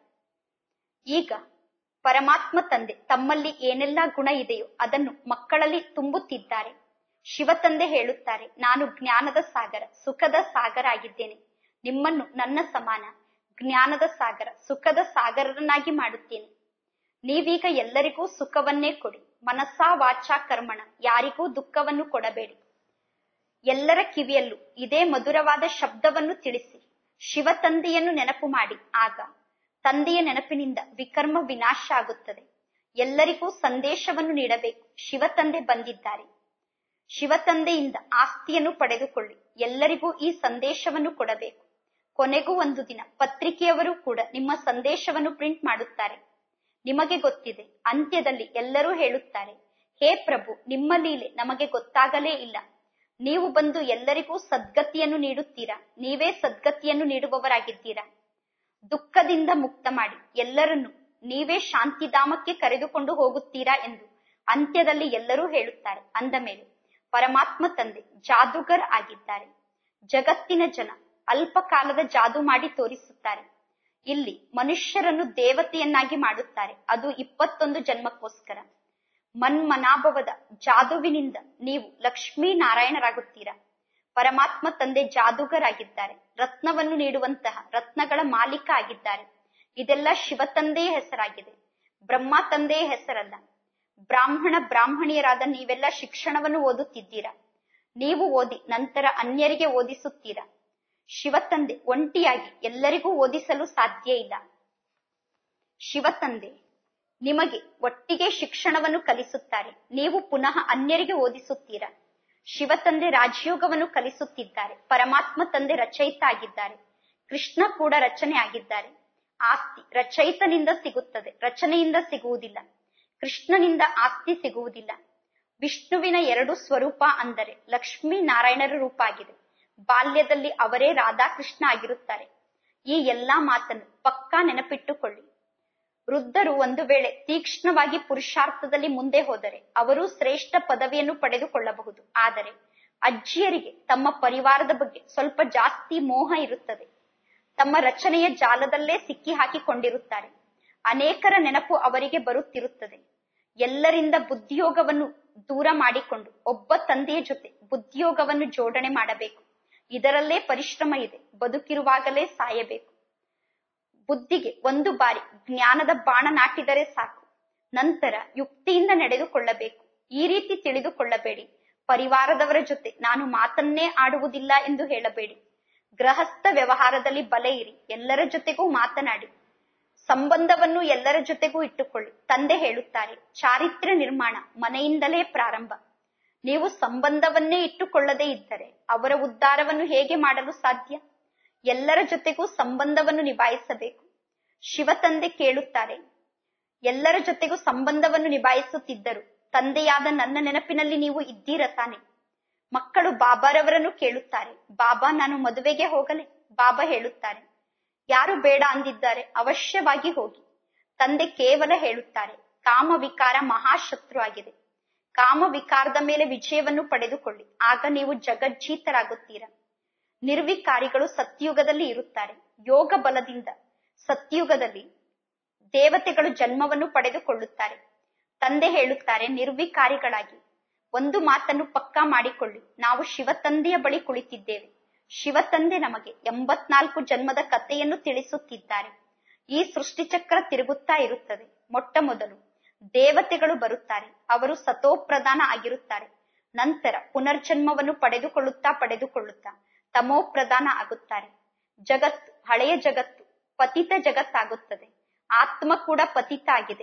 [SPEAKER 1] ಈಗ ಪರಮಾತ್ಮ ತಂದೆ ತಮ್ಮಲ್ಲಿ ಏನೆಲ್ಲಾ ಗುಣ ಇದೆಯೋ ಅದನ್ನು ಮಕ್ಕಳಲ್ಲಿ ತುಂಬುತ್ತಿದ್ದಾರೆ ಶಿವ ತಂದೆ ಹೇಳುತ್ತಾರೆ ನಾನು ಜ್ಞಾನದ ಸಾಗರ ಸುಖದ ಸಾಗರ ಆಗಿದ್ದೇನೆ ನಿಮ್ಮನ್ನು ನನ್ನ ಸಮಾನ ಜ್ಞಾನದ ಸಾಗರ ಸುಖದ ಸಾಗರರನ್ನಾಗಿ ಮಾಡುತ್ತೇನೆ ನೀವೀಗ ಎಲ್ಲರಿಗೂ ಸುಖವನ್ನೇ ಕೊಡಿ ಮನಸ್ಸಾ ವಾಚಾ ಕರ್ಮಣ ಯಾರಿಗೂ ದುಃಖವನ್ನು ಕೊಡಬೇಡಿ ಎಲ್ಲರ ಕಿವಿಯಲ್ಲೂ ಇದೇ ಮಧುರವಾದ ಶಬ್ದವನ್ನು ತಿಳಿಸಿ ಶಿವ ತಂದೆಯನ್ನು ನೆನಪು ಮಾಡಿ ಆಗ ತಂದೆಯ ನೆನಪಿನಿಂದ ವಿಕರ್ಮ ವಿನಾಶ ಆಗುತ್ತದೆ ಎಲ್ಲರಿಗೂ ಸಂದೇಶವನ್ನು ನೀಡಬೇಕು ಶಿವ ತಂದೆ ಬಂದಿದ್ದಾರೆ ಶಿವ ತಂದೆಯಿಂದ ಆಸ್ತಿಯನ್ನು ಪಡೆದುಕೊಳ್ಳಿ ಎಲ್ಲರಿಗೂ ಈ ಸಂದೇಶವನ್ನು ಕೊಡಬೇಕು ಕೊನೆಗೂ ಒಂದು ದಿನ ಪತ್ರಿಕೆಯವರು ಕೂಡ ನಿಮ್ಮ ಸಂದೇಶವನ್ನು ಪ್ರಿಂಟ್ ಮಾಡುತ್ತಾರೆ ನಿಮಗೆ ಗೊತ್ತಿದೆ ಅಂತ್ಯದಲ್ಲಿ ಎಲ್ಲರೂ ಹೇಳುತ್ತಾರೆ ಹೇ ಪ್ರಭು ನಿಮ್ಮ ಲೀಲೆ ನಮಗೆ ಗೊತ್ತಾಗಲೇ ಇಲ್ಲ ನೀವು ಬಂದು ಎಲ್ಲರಿಗೂ ಸದ್ಗತಿಯನ್ನು ನೀಡುತ್ತೀರಾ ನೀವೇ ಸದ್ಗತಿಯನ್ನು ನೀಡುವವರಾಗಿದ್ದೀರಾ ದುಃಖದಿಂದ ಮುಕ್ತ ಮಾಡಿ ಎಲ್ಲರನ್ನು ನೀವೇ ಶಾಂತಿಧಾಮಕ್ಕೆ ಕರೆದುಕೊಂಡು ಹೋಗುತ್ತೀರಾ ಎಂದು ಅಂತ್ಯದಲ್ಲಿ ಎಲ್ಲರೂ ಹೇಳುತ್ತಾರೆ ಅಂದ ಮೇಲೆ ಪರಮಾತ್ಮ ತಂದೆ ಜಾದೂಗರ್ ಆಗಿದ್ದಾರೆ ಜಗತ್ತಿನ ಜನ ಅಲ್ಪ ಕಾಲದ ಜಾದು ಮಾಡಿ ತೋರಿಸುತ್ತಾರೆ ಇಲ್ಲಿ ಮನುಷ್ಯರನ್ನು ದೇವತೆಯನ್ನಾಗಿ ಮಾಡುತ್ತಾರೆ ಅದು ಇಪ್ಪತ್ತೊಂದು ಜನ್ಮಕ್ಕೋಸ್ಕರ ಮನ್ಮನಾಭವದ ಜಾದುವಿನಿಂದ ನೀವು ಲಕ್ಷ್ಮೀ ನಾರಾಯಣರಾಗುತ್ತೀರಾ ಪರಮಾತ್ಮ ತಂದೆ ಜಾದೂಗರಾಗಿದ್ದಾರೆ ರತ್ನವನ್ನು ನೀಡುವಂತಹ ರತ್ನಗಳ ಮಾಲೀಕ ಆಗಿದ್ದಾರೆ ಇದೆಲ್ಲ ಶಿವ ತಂದೆಯ ಹೆಸರಾಗಿದೆ ಬ್ರಹ್ಮ ತಂದೆಯ ಹೆಸರಲ್ಲ ಬ್ರಾಹ್ಮಣ ಬ್ರಾಹ್ಮಣಿಯರಾದ ನೀವೆಲ್ಲ ಶಿಕ್ಷಣವನ್ನು ಓದುತ್ತಿದ್ದೀರಾ ನೀವು ಓದಿ ನಂತರ ಅನ್ಯರಿಗೆ ಓದಿಸುತ್ತೀರಾ ಶಿವ ತಂದೆ ಒಂಟಿಯಾಗಿ ಎಲ್ಲರಿಗೂ ಓದಿಸಲು ಸಾಧ್ಯ ಇಲ್ಲ ಶಿವ ತಂದೆ ನಿಮಗೆ ಒಟ್ಟಿಗೆ ಶಿಕ್ಷಣವನ್ನು ಕಲಿಸುತ್ತಾರೆ ನೀವು ಪುನಃ ಅನ್ಯರಿಗೆ ಓದಿಸುತ್ತೀರಾ ಶಿವ ತಂದೆ ರಾಜಯೋಗವನ್ನು ಕಲಿಸುತ್ತಿದ್ದಾರೆ ಪರಮಾತ್ಮ ತಂದೆ ರಚಯಿತ ಆಗಿದ್ದಾರೆ ಕೃಷ್ಣ ಕೂಡ ರಚನೆ ಆಗಿದ್ದಾರೆ ಆಸ್ತಿ ರಚಯಿತನಿಂದ ಸಿಗುತ್ತದೆ ರಚನೆಯಿಂದ ಸಿಗುವುದಿಲ್ಲ ಕೃಷ್ಣನಿಂದ ಆಸ್ತಿ ಸಿಗುವುದಿಲ್ಲ ವಿಷ್ಣುವಿನ ಎರಡು ಸ್ವರೂಪ ಅಂದರೆ ಲಕ್ಷ್ಮೀ ನಾರಾಯಣರ ರೂಪ ಆಗಿದೆ ಬಾಲ್ಯದಲ್ಲಿ ಅವರೇ ರಾಧಾಕೃಷ್ಣ ಆಗಿರುತ್ತಾರೆ ಈ ಎಲ್ಲಾ ಮಾತನ್ನು ಪಕ್ಕಾ ನೆನಪಿಟ್ಟುಕೊಳ್ಳಿ ವೃದ್ಧರು ಒಂದು ವೇಳೆ ತೀಕ್ಷ್ಣವಾಗಿ ಪುರುಷಾರ್ಥದಲ್ಲಿ ಮುಂದೆ ಹೋದರೆ ಅವರು ಶ್ರೇಷ್ಠ ಪದವಿಯನ್ನು ಪಡೆದುಕೊಳ್ಳಬಹುದು ಆದರೆ ಅಜ್ಜಿಯರಿಗೆ ತಮ್ಮ ಪರಿವಾರದ ಬಗ್ಗೆ ಸ್ವಲ್ಪ ಜಾಸ್ತಿ ಮೋಹ ಇರುತ್ತದೆ ತಮ್ಮ ರಚನೆಯ ಜಾಲದಲ್ಲೇ ಸಿಕ್ಕಿ ಹಾಕಿಕೊಂಡಿರುತ್ತಾರೆ ಅನೇಕರ ನೆನಪು ಅವರಿಗೆ ಬರುತ್ತಿರುತ್ತದೆ ಎಲ್ಲರಿಂದ ಬುದ್ಧಿಯೋಗವನ್ನು ದೂರ ಮಾಡಿಕೊಂಡು ಒಬ್ಬ ತಂದೆಯ ಜೊತೆ ಬುದ್ಧಿಯೋಗವನ್ನು ಜೋಡಣೆ ಮಾಡಬೇಕು ಇದರಲ್ಲೇ ಪರಿಶ್ರಮ ಇದೆ ಬದುಕಿರುವಾಗಲೇ ಸಾಯಬೇಕು ಬುದ್ಧಿಗೆ ಒಂದು ಬಾರಿ ಜ್ಞಾನದ ಬಾಣ ನಾಟಿದರೆ ಸಾಕು ನಂತರ ಯುಕ್ತಿಯಿಂದ ನಡೆದುಕೊಳ್ಳಬೇಕು ಈ ರೀತಿ ತಿಳಿದುಕೊಳ್ಳಬೇಡಿ ಪರಿವಾರದವರ ಜೊತೆ ನಾನು ಮಾತನ್ನೇ ಆಡುವುದಿಲ್ಲ ಎಂದು ಹೇಳಬೇಡಿ ಗೃಹಸ್ಥ ವ್ಯವಹಾರದಲ್ಲಿ ಬಲೆ ಇರಿ ಎಲ್ಲರ ಜೊತೆಗೂ ಮಾತನಾಡಿ ಸಂಬಂಧವನ್ನು ಎಲ್ಲರ ಜೊತೆಗೂ ಇಟ್ಟುಕೊಳ್ಳಿ ತಂದೆ ಹೇಳುತ್ತಾರೆ ಚಾರಿತ್ರ್ಯ ನಿರ್ಮಾಣ ಮನೆಯಿಂದಲೇ ಪ್ರಾರಂಭ ನೀವು ಸಂಬಂಧವನ್ನೇ ಇಟ್ಟುಕೊಳ್ಳದೇ ಇದ್ದರೆ ಅವರ ಉದ್ಧಾರವನ್ನು ಹೇಗೆ ಮಾಡಲು ಸಾಧ್ಯ ಎಲ್ಲರ ಜೊತೆಗೂ ಸಂಬಂಧವನ್ನು ನಿಭಾಯಿಸಬೇಕು ಶಿವ ತಂದೆ ಕೇಳುತ್ತಾರೆ ಎಲ್ಲರ ಜೊತೆಗೂ ಸಂಬಂಧವನ್ನು ನಿಭಾಯಿಸುತ್ತಿದ್ದರು ತಂದೆಯಾದ ನನ್ನ ನೆನಪಿನಲ್ಲಿ ನೀವು ಇದ್ದೀರ ತಾನೆ ಮಕ್ಕಳು ಬಾಬಾರವರನ್ನು ಕೇಳುತ್ತಾರೆ ಬಾಬಾ ನಾನು ಮದುವೆಗೆ ಹೋಗಲೆ ಬಾಬಾ ಹೇಳುತ್ತಾರೆ ಯಾರು ಬೇಡ ಅಂದಿದ್ದಾರೆ ಅವಶ್ಯವಾಗಿ ಹೋಗಿ ತಂದೆ ಕೇವಲ ಹೇಳುತ್ತಾರೆ ಕಾಮ ವಿಕಾರ ಮಹಾಶತ್ರು ಆಗಿದೆ ಕಾಮ ವಿಕಾರದ ಮೇಲೆ ವಿಜಯವನ್ನು ಪಡೆದುಕೊಳ್ಳಿ ಆಗ ನೀವು ಜಗಜ್ಜೀತರಾಗುತ್ತೀರಾ ನಿರ್ವಿಕಾರಿಗಳು ಸತ್ಯುಗದಲ್ಲಿ ಇರುತ್ತಾರೆ ಯೋಗ ಬಲದಿಂದ ಸತ್ಯುಗದಲ್ಲಿ ದೇವತೆಗಳು ಜನ್ಮವನ್ನು ಪಡೆದುಕೊಳ್ಳುತ್ತಾರೆ ತಂದೆ ಹೇಳುತ್ತಾರೆ ನಿರ್ವಿಕಾರಿಗಳಾಗಿ ಒಂದು ಮಾತನ್ನು ಪಕ್ಕಾ ಮಾಡಿಕೊಳ್ಳಿ ನಾವು ಶಿವ ತಂದೆಯ ಬಳಿ ಕುಳಿತಿದ್ದೇವೆ ಶಿವ ತಂದೆ ನಮಗೆ ಎಂಬತ್ನಾಲ್ಕು ಜನ್ಮದ ಕಥೆಯನ್ನು ತಿಳಿಸುತ್ತಿದ್ದಾರೆ ಈ ಸೃಷ್ಟಿಚಕ್ರ ತಿರುಗುತ್ತಾ ಇರುತ್ತದೆ ಮೊಟ್ಟ ಮೊದಲು ದೇವತೆಗಳು ಬರುತ್ತಾರೆ ಅವರು ಸತೋಪ್ರಧಾನ ಆಗಿರುತ್ತಾರೆ ನಂತರ ಪುನರ್ಜನ್ಮವನ್ನು ಪಡೆದುಕೊಳ್ಳುತ್ತಾ ಪಡೆದುಕೊಳ್ಳುತ್ತಾ ತಮೋಪ್ರಧಾನ ಆಗುತ್ತಾರೆ ಜಗತ್ತು ಹಳೆಯ ಜಗತ್ತು ಪತಿತ ಜಗತ್ತಾಗುತ್ತದೆ ಆತ್ಮ ಕೂಡ ಪತಿತ ಆಗಿದೆ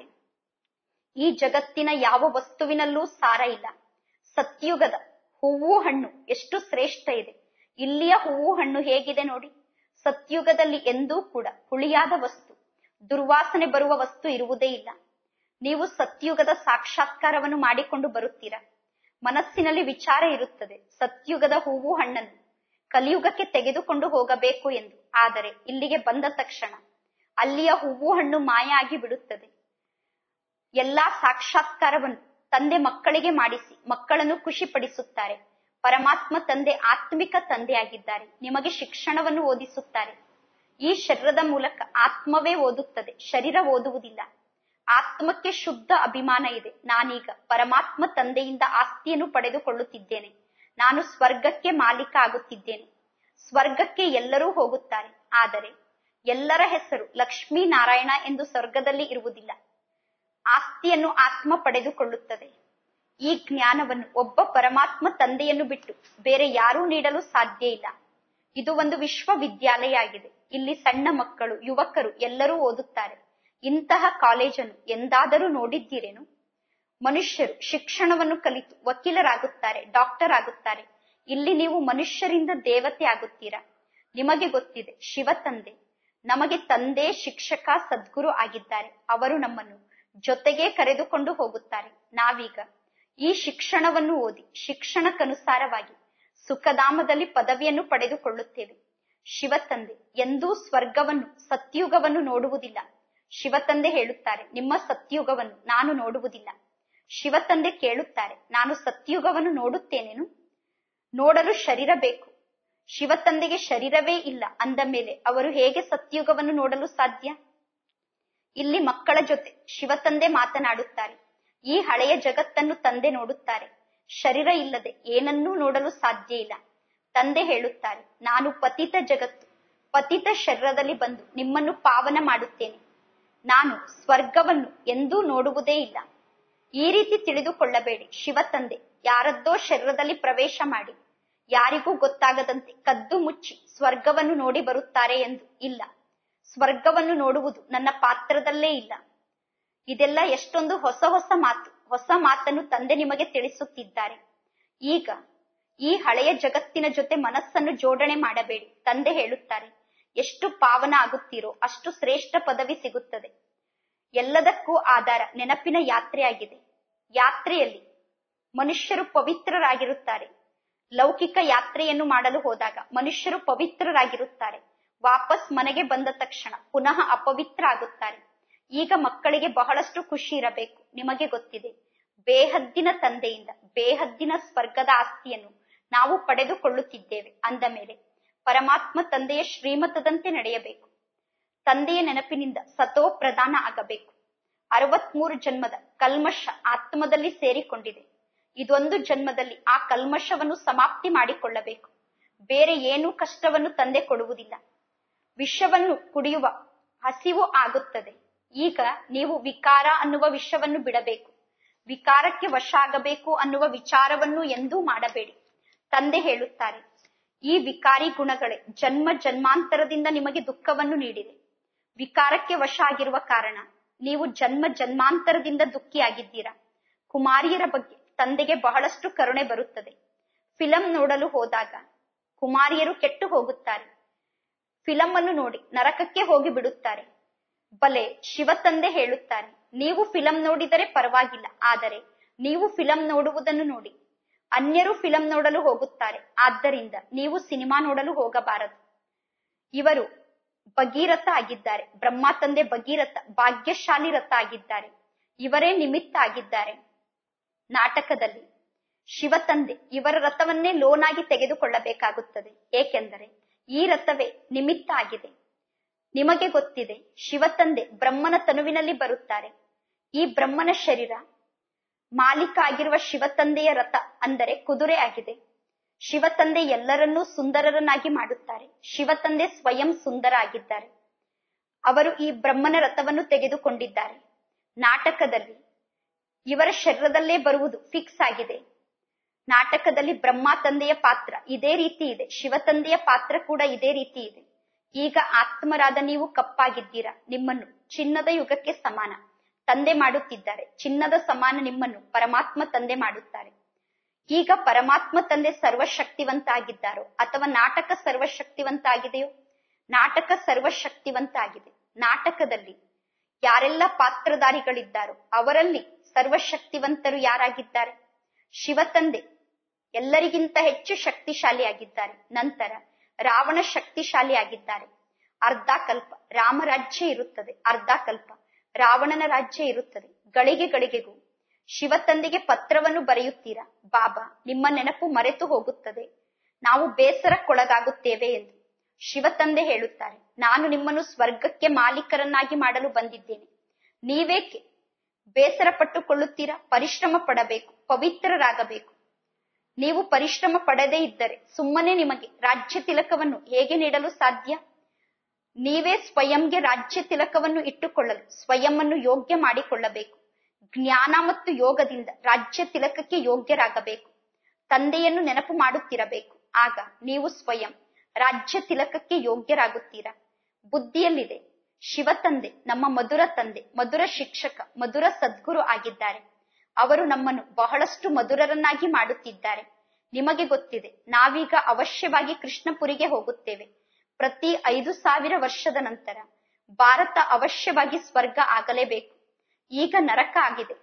[SPEAKER 1] ಈ ಜಗತ್ತಿನ ಯಾವ ವಸ್ತುವಿನಲ್ಲೂ ಸಾರ ಇಲ್ಲ ಸತ್ಯುಗದ ಹೂವು ಹಣ್ಣು ಎಷ್ಟು ಶ್ರೇಷ್ಠ ಇದೆ ಇಲ್ಲಿಯ ಹೂವು ಹಣ್ಣು ಹೇಗಿದೆ ನೋಡಿ ಸತ್ಯುಗದಲ್ಲಿ ಎಂದೂ ಕೂಡ ಹುಳಿಯಾದ ವಸ್ತು ದುರ್ವಾಸನೆ ಬರುವ ವಸ್ತು ಇರುವುದೇ ಇಲ್ಲ ನೀವು ಸತ್ಯುಗದ ಸಾಕ್ಷಾತ್ಕಾರವನ್ನು ಮಾಡಿಕೊಂಡು ಬರುತ್ತೀರಾ ಮನಸ್ಸಿನಲ್ಲಿ ವಿಚಾರ ಇರುತ್ತದೆ ಸತ್ಯುಗದ ಹೂವು ಹಣ್ಣನ್ನು ಕಲಿಯುಗಕ್ಕೆ ತೆಗೆದುಕೊಂಡು ಹೋಗಬೇಕು ಎಂದು ಆದರೆ ಇಲ್ಲಿಗೆ ಬಂದ ತಕ್ಷಣ ಅಲ್ಲಿಯ ಹೂವು ಹಣ್ಣು ಮಾಯ ಆಗಿ ಬಿಡುತ್ತದೆ ಎಲ್ಲಾ ಸಾಕ್ಷಾತ್ಕಾರವನ್ನು ತಂದೆ ಮಕ್ಕಳಿಗೆ ಮಾಡಿಸಿ ಮಕ್ಕಳನ್ನು ಖುಷಿಪಡಿಸುತ್ತಾರೆ ಪರಮಾತ್ಮ ತಂದೆ ಆತ್ಮಿಕ ತಂದೆಯಾಗಿದ್ದಾರೆ ನಿಮಗೆ ಶಿಕ್ಷಣವನ್ನು ಓದಿಸುತ್ತಾರೆ ಈ ಶರೀರದ ಮೂಲಕ ಆತ್ಮವೇ ಓದುತ್ತದೆ ಶರೀರ ಓದುವುದಿಲ್ಲ ಆತ್ಮಕ್ಕೆ ಶುದ್ಧ ಅಭಿಮಾನ ಇದೆ ನಾನೀಗ ಪರಮಾತ್ಮ ತಂದೆಯಿಂದ ಆಸ್ತಿಯನ್ನು ಪಡೆದುಕೊಳ್ಳುತ್ತಿದ್ದೇನೆ ನಾನು ಸ್ವರ್ಗಕ್ಕೆ ಮಾಲೀಕ ಆಗುತ್ತಿದ್ದೇನೆ ಸ್ವರ್ಗಕ್ಕೆ ಎಲ್ಲರೂ ಹೋಗುತ್ತಾರೆ ಆದರೆ ಎಲ್ಲರ ಹೆಸರು ಲಕ್ಷ್ಮೀ ನಾರಾಯಣ ಎಂದು ಸ್ವರ್ಗದಲ್ಲಿ ಇರುವುದಿಲ್ಲ ಆಸ್ತಿಯನ್ನು ಆತ್ಮ ಪಡೆದುಕೊಳ್ಳುತ್ತದೆ ಈ ಜ್ಞಾನವನ್ನು ಒಬ್ಬ ಪರಮಾತ್ಮ ತಂದೆಯನ್ನು ಬಿಟ್ಟು ಬೇರೆ ಯಾರೂ ನೀಡಲು ಸಾಧ್ಯ ಇಲ್ಲ ಇದು ಒಂದು ವಿಶ್ವವಿದ್ಯಾಲಯ ಆಗಿದೆ ಇಲ್ಲಿ ಸಣ್ಣ ಮಕ್ಕಳು ಯುವಕರು ಎಲ್ಲರೂ ಓದುತ್ತಾರೆ ಇಂತಹ ಕಾಲೇಜನ್ನು ಎಂದಾದರೂ ನೋಡಿದ್ದೀರೇನು ಮನುಷ್ಯರು ಶಿಕ್ಷಣವನ್ನು ಕಲಿತು ವಕೀಲರಾಗುತ್ತಾರೆ ಡಾಕ್ಟರ್ ಆಗುತ್ತಾರೆ ಇಲ್ಲಿ ನೀವು ಮನುಷ್ಯರಿಂದ ದೇವತೆ ಆಗುತ್ತೀರಾ ನಿಮಗೆ ಗೊತ್ತಿದೆ ಶಿವ ತಂದೆ ನಮಗೆ ತಂದೆ ಶಿಕ್ಷಕ ಸದ್ಗುರು ಆಗಿದ್ದಾರೆ ಅವರು ನಮ್ಮನ್ನು ಜೊತೆಗೆ ಕರೆದುಕೊಂಡು ಹೋಗುತ್ತಾರೆ ನಾವೀಗ ಈ ಶಿಕ್ಷಣವನ್ನು ಓದಿ ಶಿಕ್ಷಣಕ್ಕನುಸಾರವಾಗಿ ಸುಖಧಾಮದಲ್ಲಿ ಪದವಿಯನ್ನು ಪಡೆದುಕೊಳ್ಳುತ್ತೇವೆ ಶಿವ ತಂದೆ ಎಂದೂ ಸ್ವರ್ಗವನ್ನು ಸತ್ಯುಗವನ್ನು ನೋಡುವುದಿಲ್ಲ ಶಿವ ತಂದೆ ಹೇಳುತ್ತಾರೆ ನಿಮ್ಮ ಸತ್ಯುಗವನ್ನು ನಾನು ನೋಡುವುದಿಲ್ಲ ಶಿವ ತಂದೆ ಕೇಳುತ್ತಾರೆ ನಾನು ಸತ್ಯುಗವನ್ನು ನೋಡುತ್ತೇನೇನು ನೋಡಲು ಶರೀರ ಬೇಕು ಶಿವ ತಂದೆಗೆ ಶರೀರವೇ ಇಲ್ಲ ಅಂದ ಮೇಲೆ ಅವರು ಹೇಗೆ ಸತ್ಯುಗವನ್ನು ನೋಡಲು ಸಾಧ್ಯ ಇಲ್ಲಿ ಮಕ್ಕಳ ಜೊತೆ ಶಿವ ತಂದೆ ಮಾತನಾಡುತ್ತಾರೆ ಈ ಹಳೆಯ ಜಗತ್ತನ್ನು ತಂದೆ ನೋಡುತ್ತಾರೆ ಶರೀರ ಇಲ್ಲದೆ ಏನನ್ನೂ ನೋಡಲು ಸಾಧ್ಯ ಇಲ್ಲ ತಂದೆ ಹೇಳುತ್ತಾರೆ ನಾನು ಪತಿತ ಜಗತ್ತು ಪತಿತ ಶರೀರದಲ್ಲಿ ಬಂದು ನಿಮ್ಮನ್ನು ಪಾವನ ಮಾಡುತ್ತೇನೆ ನಾನು ಸ್ವರ್ಗವನ್ನು ಎಂದೂ ನೋಡುವುದೇ ಇಲ್ಲ ಈ ರೀತಿ ತಿಳಿದುಕೊಳ್ಳಬೇಡಿ ಶಿವ ತಂದೆ ಯಾರದ್ದೋ ಶರೀರದಲ್ಲಿ ಪ್ರವೇಶ ಮಾಡಿ ಯಾರಿಗೂ ಗೊತ್ತಾಗದಂತೆ ಕದ್ದು ಮುಚ್ಚಿ ಸ್ವರ್ಗವನ್ನು ನೋಡಿ ಬರುತ್ತಾರೆ ಎಂದು ಇಲ್ಲ ಸ್ವರ್ಗವನ್ನು ನೋಡುವುದು ನನ್ನ ಪಾತ್ರದಲ್ಲೇ ಇಲ್ಲ ಇದೆಲ್ಲ ಎಷ್ಟೊಂದು ಹೊಸ ಹೊಸ ಮಾತು ಹೊಸ ಮಾತನ್ನು ತಂದೆ ನಿಮಗೆ ತಿಳಿಸುತ್ತಿದ್ದಾರೆ ಈಗ ಈ ಹಳೆಯ ಜಗತ್ತಿನ ಜೊತೆ ಮನಸ್ಸನ್ನು ಜೋಡಣೆ ಮಾಡಬೇಡಿ ತಂದೆ ಹೇಳುತ್ತಾರೆ ಎಷ್ಟು ಪಾವನ ಆಗುತ್ತೀರೋ ಅಷ್ಟು ಶ್ರೇಷ್ಠ ಪದವಿ ಸಿಗುತ್ತದೆ ಎಲ್ಲದಕ್ಕೂ ಆಧಾರ ನೆನಪಿನ ಯಾತ್ರೆಯಾಗಿದೆ ಯಾತ್ರೆಯಲ್ಲಿ ಮನುಷ್ಯರು ಪವಿತ್ರರಾಗಿರುತ್ತಾರೆ ಲೌಕಿಕ ಯಾತ್ರೆಯನ್ನು ಮಾಡಲು ಹೋದಾಗ ಮನುಷ್ಯರು ಪವಿತ್ರರಾಗಿರುತ್ತಾರೆ ವಾಪಸ್ ಮನೆಗೆ ಬಂದ ತಕ್ಷಣ ಪುನಃ ಅಪವಿತ್ರ ಆಗುತ್ತಾರೆ ಈಗ ಮಕ್ಕಳಿಗೆ ಬಹಳಷ್ಟು ಖುಷಿ ಇರಬೇಕು ನಿಮಗೆ ಗೊತ್ತಿದೆ ಬೇಹದ್ದಿನ ತಂದೆಯಿಂದ ಬೇಹದ್ದಿನ ಸ್ವರ್ಗದ ಆಸ್ತಿಯನ್ನು ನಾವು ಪಡೆದುಕೊಳ್ಳುತ್ತಿದ್ದೇವೆ ಅಂದ ಮೇಲೆ ಪರಮಾತ್ಮ ತಂದೆಯ ಶ್ರೀಮತದಂತೆ ನಡೆಯಬೇಕು ತಂದೆಯ ನೆನಪಿನಿಂದ ಸತೋ ಪ್ರಧಾನ ಆಗಬೇಕು ಅರವತ್ಮೂರು ಜನ್ಮದ ಕಲ್ಮಶ ಆತ್ಮದಲ್ಲಿ ಸೇರಿಕೊಂಡಿದೆ ಇದೊಂದು ಜನ್ಮದಲ್ಲಿ ಆ ಕಲ್ಮಶವನ್ನು ಸಮಾಪ್ತಿ ಮಾಡಿಕೊಳ್ಳಬೇಕು ಬೇರೆ ಏನೂ ಕಷ್ಟವನ್ನು ತಂದೆ ಕೊಡುವುದಿಲ್ಲ ವಿಷವನ್ನು ಕುಡಿಯುವ ಹಸಿವು ಆಗುತ್ತದೆ ಈಗ ನೀವು ವಿಕಾರ ಅನ್ನುವ ವಿಷವನ್ನು ಬಿಡಬೇಕು ವಿಕಾರಕ್ಕೆ ವಶ ಆಗಬೇಕು ಅನ್ನುವ ವಿಚಾರವನ್ನು ಎಂದೂ ಮಾಡಬೇಡಿ ತಂದೆ ಹೇಳುತ್ತಾರೆ ಈ ವಿಕಾರಿ ಗುಣಗಳೇ ಜನ್ಮ ಜನ್ಮಾಂತರದಿಂದ ನಿಮಗೆ ದುಃಖವನ್ನು ನೀಡಿದೆ ವಿಕಾರಕ್ಕೆ ವಶ ಆಗಿರುವ ಕಾರಣ ನೀವು ಜನ್ಮ ಜನ್ಮಾಂತರದಿಂದ ದುಃಖಿಯಾಗಿದ್ದೀರಾ ಕುಮಾರಿಯರ ಬಗ್ಗೆ ತಂದೆಗೆ ಬಹಳಷ್ಟು ಕರುಣೆ ಬರುತ್ತದೆ ಫಿಲಂ ನೋಡಲು ಹೋದಾಗ ಕುಮಾರಿಯರು ಕೆಟ್ಟು ಹೋಗುತ್ತಾರೆ ಫಿಲಂ ಅನ್ನು ನೋಡಿ ನರಕಕ್ಕೆ ಹೋಗಿ ಬಿಡುತ್ತಾರೆ ಬಲೆ ಶಿವ ತಂದೆ ಹೇಳುತ್ತಾರೆ ನೀವು ಫಿಲಂ ನೋಡಿದರೆ ಪರವಾಗಿಲ್ಲ ಆದರೆ ನೀವು ಫಿಲಂ ನೋಡುವುದನ್ನು ನೋಡಿ ಅನ್ಯರು ಫಿಲಂ ನೋಡಲು ಹೋಗುತ್ತಾರೆ ಆದ್ದರಿಂದ ನೀವು ಸಿನಿಮಾ ನೋಡಲು ಹೋಗಬಾರದು ಇವರು ಭಗೀರಥ ಆಗಿದ್ದಾರೆ ಬ್ರಹ್ಮ ತಂದೆ ಭಗೀರಥ ಭಾಗ್ಯಶಾಲಿ ರಥ ಆಗಿದ್ದಾರೆ ಇವರೇ ನಿಮಿತ್ತ ಆಗಿದ್ದಾರೆ ನಾಟಕದಲ್ಲಿ ಶಿವ ತಂದೆ ಇವರ ರಥವನ್ನೇ ಲೋನ್ ಆಗಿ ತೆಗೆದುಕೊಳ್ಳಬೇಕಾಗುತ್ತದೆ ಏಕೆಂದರೆ ಈ ರಥವೇ ನಿಮಿತ್ತ ಆಗಿದೆ ನಿಮಗೆ ಗೊತ್ತಿದೆ ಶಿವ ತಂದೆ ಬ್ರಹ್ಮನ ತನುವಿನಲ್ಲಿ ಬರುತ್ತಾರೆ ಈ ಬ್ರಹ್ಮನ ಶರೀರ ಮಾಲೀಕ ಆಗಿರುವ ಶಿವ ತಂದೆಯ ರಥ ಅಂದರೆ ಕುದುರೆ ಆಗಿದೆ ಶಿವ ತಂದೆ ಎಲ್ಲರನ್ನೂ ಸುಂದರರನ್ನಾಗಿ ಮಾಡುತ್ತಾರೆ ಶಿವ ತಂದೆ ಸ್ವಯಂ ಸುಂದರ ಆಗಿದ್ದಾರೆ ಅವರು ಈ ಬ್ರಹ್ಮನ ರಥವನ್ನು ತೆಗೆದುಕೊಂಡಿದ್ದಾರೆ ನಾಟಕದಲ್ಲಿ ಇವರ ಶರೀರದಲ್ಲೇ ಬರುವುದು ಫಿಕ್ಸ್ ಆಗಿದೆ ನಾಟಕದಲ್ಲಿ ಬ್ರಹ್ಮ ತಂದೆಯ ಪಾತ್ರ ಇದೇ ರೀತಿ ಇದೆ ಶಿವ ತಂದೆಯ ಪಾತ್ರ ಕೂಡ ಇದೇ ರೀತಿ ಇದೆ ಈಗ ಆತ್ಮರಾದ ನೀವು ಕಪ್ಪಾಗಿದ್ದೀರಾ ನಿಮ್ಮನ್ನು ಚಿನ್ನದ ಯುಗಕ್ಕೆ ಸಮಾನ ತಂದೆ ಮಾಡುತ್ತಿದ್ದಾರೆ ಚಿನ್ನದ ಸಮಾನ ನಿಮ್ಮನ್ನು ಪರಮಾತ್ಮ ತಂದೆ ಮಾಡುತ್ತಾರೆ ಈಗ ಪರಮಾತ್ಮ ತಂದೆ ಸರ್ವಶಕ್ತಿವಂತ ಆಗಿದ್ದಾರೋ ಅಥವಾ ನಾಟಕ ಸರ್ವಶಕ್ತಿವಂತ ಆಗಿದೆಯೋ ನಾಟಕ ಸರ್ವಶಕ್ತಿವಂತ ಆಗಿದೆ ನಾಟಕದಲ್ಲಿ ಯಾರೆಲ್ಲ ಪಾತ್ರಧಾರಿಗಳಿದ್ದಾರೋ ಅವರಲ್ಲಿ ಸರ್ವಶಕ್ತಿವಂತರು ಯಾರಾಗಿದ್ದಾರೆ ಶಿವ ತಂದೆ ಎಲ್ಲರಿಗಿಂತ ಹೆಚ್ಚು ಶಕ್ತಿಶಾಲಿ ಆಗಿದ್ದಾರೆ ನಂತರ ರಾವಣ ಶಕ್ತಿಶಾಲಿ ಆಗಿದ್ದಾರೆ ಅರ್ಧ ಕಲ್ಪ ರಾಮರಾಜ್ಯ ಇರುತ್ತದೆ ಅರ್ಧ ಕಲ್ಪ ರಾವಣನ ರಾಜ್ಯ ಇರುತ್ತದೆ ಗಳಿಗೆ ಗಳಿಗೆಗೂ ಶಿವ ತಂದೆಗೆ ಪತ್ರವನ್ನು ಬರೆಯುತ್ತೀರಾ ಬಾಬಾ ನಿಮ್ಮ ನೆನಪು ಮರೆತು ಹೋಗುತ್ತದೆ ನಾವು ಬೇಸರಕ್ಕೊಳಗಾಗುತ್ತೇವೆ ಎಂದು ಶಿವ ತಂದೆ ಹೇಳುತ್ತಾರೆ ನಾನು ನಿಮ್ಮನ್ನು ಸ್ವರ್ಗಕ್ಕೆ ಮಾಲೀಕರನ್ನಾಗಿ ಮಾಡಲು ಬಂದಿದ್ದೇನೆ ನೀವೇಕೆ ಬೇಸರ ಪಟ್ಟುಕೊಳ್ಳುತ್ತೀರಾ ಪರಿಶ್ರಮ ಪಡಬೇಕು ಪವಿತ್ರರಾಗಬೇಕು ನೀವು ಪರಿಶ್ರಮ ಪಡದೇ ಇದ್ದರೆ ಸುಮ್ಮನೆ ನಿಮಗೆ ರಾಜ್ಯ ತಿಲಕವನ್ನು ಹೇಗೆ ನೀಡಲು ಸಾಧ್ಯ ನೀವೇ ಸ್ವಯಂಗೆ ರಾಜ್ಯ ತಿಲಕವನ್ನು ಇಟ್ಟುಕೊಳ್ಳಲು ಸ್ವಯಂವನ್ನು ಯೋಗ್ಯ ಮಾಡಿಕೊಳ್ಳಬೇಕು ಜ್ಞಾನ ಮತ್ತು ಯೋಗದಿಂದ ರಾಜ್ಯ ತಿಲಕಕ್ಕೆ ಯೋಗ್ಯರಾಗಬೇಕು ತಂದೆಯನ್ನು ನೆನಪು ಮಾಡುತ್ತಿರಬೇಕು ಆಗ ನೀವು ಸ್ವಯಂ ರಾಜ್ಯ ತಿಲಕಕ್ಕೆ ಯೋಗ್ಯರಾಗುತ್ತೀರಾ ಬುದ್ಧಿಯಲ್ಲಿದೆ ಶಿವ ತಂದೆ ನಮ್ಮ ಮಧುರ ತಂದೆ ಮಧುರ ಶಿಕ್ಷಕ ಮಧುರ ಸದ್ಗುರು ಆಗಿದ್ದಾರೆ ಅವರು ನಮ್ಮನ್ನು ಬಹಳಷ್ಟು ಮಧುರರನ್ನಾಗಿ ಮಾಡುತ್ತಿದ್ದಾರೆ ನಿಮಗೆ ಗೊತ್ತಿದೆ ನಾವೀಗ ಅವಶ್ಯವಾಗಿ ಕೃಷ್ಣಪುರಿಗೆ ಹೋಗುತ್ತೇವೆ ಪ್ರತಿ ಐದು ಸಾವಿರ ವರ್ಷದ ನಂತರ ಭಾರತ ಅವಶ್ಯವಾಗಿ ಸ್ವರ್ಗ ಆಗಲೇಬೇಕು ಈಗ ನರಕ ಆಗಿದೆ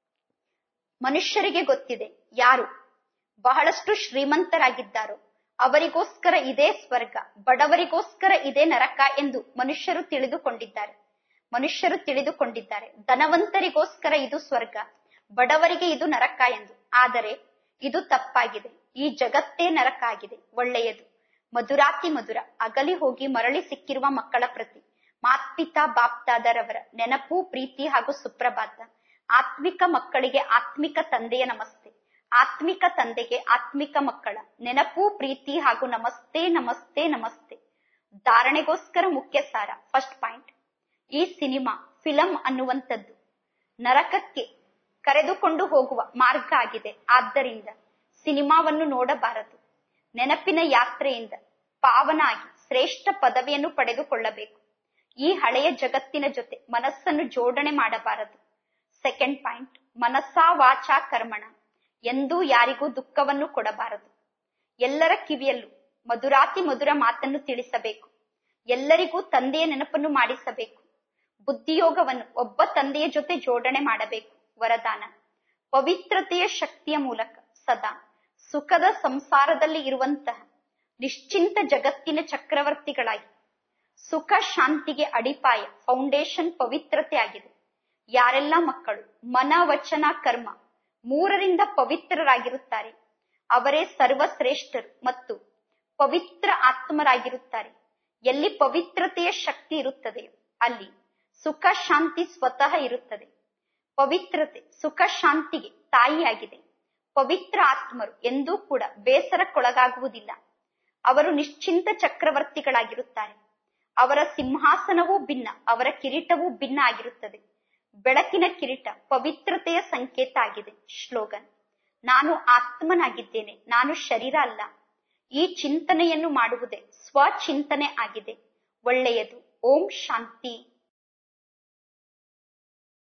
[SPEAKER 1] ಮನುಷ್ಯರಿಗೆ ಗೊತ್ತಿದೆ ಯಾರು ಬಹಳಷ್ಟು ಶ್ರೀಮಂತರಾಗಿದ್ದಾರೋ ಅವರಿಗೋಸ್ಕರ ಇದೇ ಸ್ವರ್ಗ ಬಡವರಿಗೋಸ್ಕರ ಇದೇ ನರಕ ಎಂದು ಮನುಷ್ಯರು ತಿಳಿದುಕೊಂಡಿದ್ದಾರೆ ಮನುಷ್ಯರು ತಿಳಿದುಕೊಂಡಿದ್ದಾರೆ ಧನವಂತರಿಗೋಸ್ಕರ ಇದು ಸ್ವರ್ಗ ಬಡವರಿಗೆ ಇದು ನರಕ ಎಂದು ಆದರೆ ಇದು ತಪ್ಪಾಗಿದೆ ಈ ಜಗತ್ತೇ ನರಕ ಆಗಿದೆ ಒಳ್ಳೆಯದು ಮಧುರಾತಿ ಮಧುರ ಅಗಲಿ ಹೋಗಿ ಮರಳಿ ಸಿಕ್ಕಿರುವ ಮಕ್ಕಳ ಪ್ರತಿ ಮಾತ್ಪಿತಾ ಬಾಪ್ತಾದರವರ ನೆನಪು ಪ್ರೀತಿ ಹಾಗೂ ಸುಪ್ರಭಾತ ಆತ್ಮಿಕ ಮಕ್ಕಳಿಗೆ ಆತ್ಮಿಕ ತಂದೆಯ ನಮಸ್ತೆ ಆತ್ಮಿಕ ತಂದೆಗೆ ಆತ್ಮಿಕ ಮಕ್ಕಳ ನೆನಪು ಪ್ರೀತಿ ಹಾಗೂ ನಮಸ್ತೆ ನಮಸ್ತೆ ನಮಸ್ತೆ ಧಾರಣೆಗೋಸ್ಕರ ಮುಖ್ಯ ಸಾರ ಫಸ್ಟ್ ಪಾಯಿಂಟ್ ಈ ಸಿನಿಮಾ ಫಿಲಂ ಅನ್ನುವಂಥದ್ದು ನರಕಕ್ಕೆ ಕರೆದುಕೊಂಡು ಹೋಗುವ ಮಾರ್ಗ ಆಗಿದೆ ಆದ್ದರಿಂದ ಸಿನಿಮಾವನ್ನು ನೋಡಬಾರದು ನೆನಪಿನ ಯಾತ್ರೆಯಿಂದ ಪಾವನ ಆಗಿ ಶ್ರೇಷ್ಠ ಪದವಿಯನ್ನು ಪಡೆದುಕೊಳ್ಳಬೇಕು ಈ ಹಳೆಯ ಜಗತ್ತಿನ ಜೊತೆ ಮನಸ್ಸನ್ನು ಜೋಡಣೆ ಮಾಡಬಾರದು ಸೆಕೆಂಡ್ ಪಾಯಿಂಟ್ ಮನಸ್ಸಾ ವಾಚಾ ಕರ್ಮಣ ಎಂದೂ ಯಾರಿಗೂ ದುಃಖವನ್ನು ಕೊಡಬಾರದು ಎಲ್ಲರ ಕಿವಿಯಲ್ಲೂ ಮಧುರಾತಿ ಮಧುರ ಮಾತನ್ನು ತಿಳಿಸಬೇಕು ಎಲ್ಲರಿಗೂ ತಂದೆಯ ನೆನಪನ್ನು ಮಾಡಿಸಬೇಕು ಬುದ್ಧಿಯೋಗವನ್ನು ಒಬ್ಬ ತಂದೆಯ ಜೊತೆ ಜೋಡಣೆ ಮಾಡಬೇಕು ವರದಾನ ಪವಿತ್ರತೆಯ ಶಕ್ತಿಯ ಮೂಲಕ ಸದಾ ಸುಖದ ಸಂಸಾರದಲ್ಲಿ ಇರುವಂತಹ ನಿಶ್ಚಿಂತ ಜಗತ್ತಿನ ಚಕ್ರವರ್ತಿಗಳಾಗಿ ಸುಖ ಶಾಂತಿಗೆ ಅಡಿಪಾಯ ಫೌಂಡೇಶನ್ ಪವಿತ್ರತೆ ಆಗಿದೆ ಯಾರೆಲ್ಲ ಮಕ್ಕಳು ಮನ ವಚನ ಕರ್ಮ ಮೂರರಿಂದ ಪವಿತ್ರರಾಗಿರುತ್ತಾರೆ ಅವರೇ ಸರ್ವಶ್ರೇಷ್ಠರು ಮತ್ತು ಪವಿತ್ರ ಆತ್ಮರಾಗಿರುತ್ತಾರೆ ಎಲ್ಲಿ ಪವಿತ್ರತೆಯ ಶಕ್ತಿ ಇರುತ್ತದೆಯೋ ಅಲ್ಲಿ ಸುಖ ಶಾಂತಿ ಸ್ವತಃ ಇರುತ್ತದೆ ಪವಿತ್ರತೆ ಸುಖ ಶಾಂತಿಗೆ ತಾಯಿಯಾಗಿದೆ ಪವಿತ್ರ ಆತ್ಮರು ಎಂದೂ ಕೂಡ ಬೇಸರಕ್ಕೊಳಗಾಗುವುದಿಲ್ಲ ಅವರು ನಿಶ್ಚಿಂತ ಚಕ್ರವರ್ತಿಗಳಾಗಿರುತ್ತಾರೆ ಅವರ ಸಿಂಹಾಸನವೂ ಭಿನ್ನ ಅವರ ಕಿರೀಟವೂ ಭಿನ್ನ ಆಗಿರುತ್ತದೆ ಬೆಳಕಿನ ಕಿರೀಟ ಪವಿತ್ರತೆಯ ಸಂಕೇತ ಆಗಿದೆ ಶ್ಲೋಗನ್ ನಾನು ಆತ್ಮನಾಗಿದ್ದೇನೆ ನಾನು ಶರೀರ ಅಲ್ಲ ಈ ಚಿಂತನೆಯನ್ನು ಮಾಡುವುದೇ ಸ್ವಚಿಂತನೆ ಆಗಿದೆ ಒಳ್ಳೆಯದು ಓಂ ಶಾಂತಿ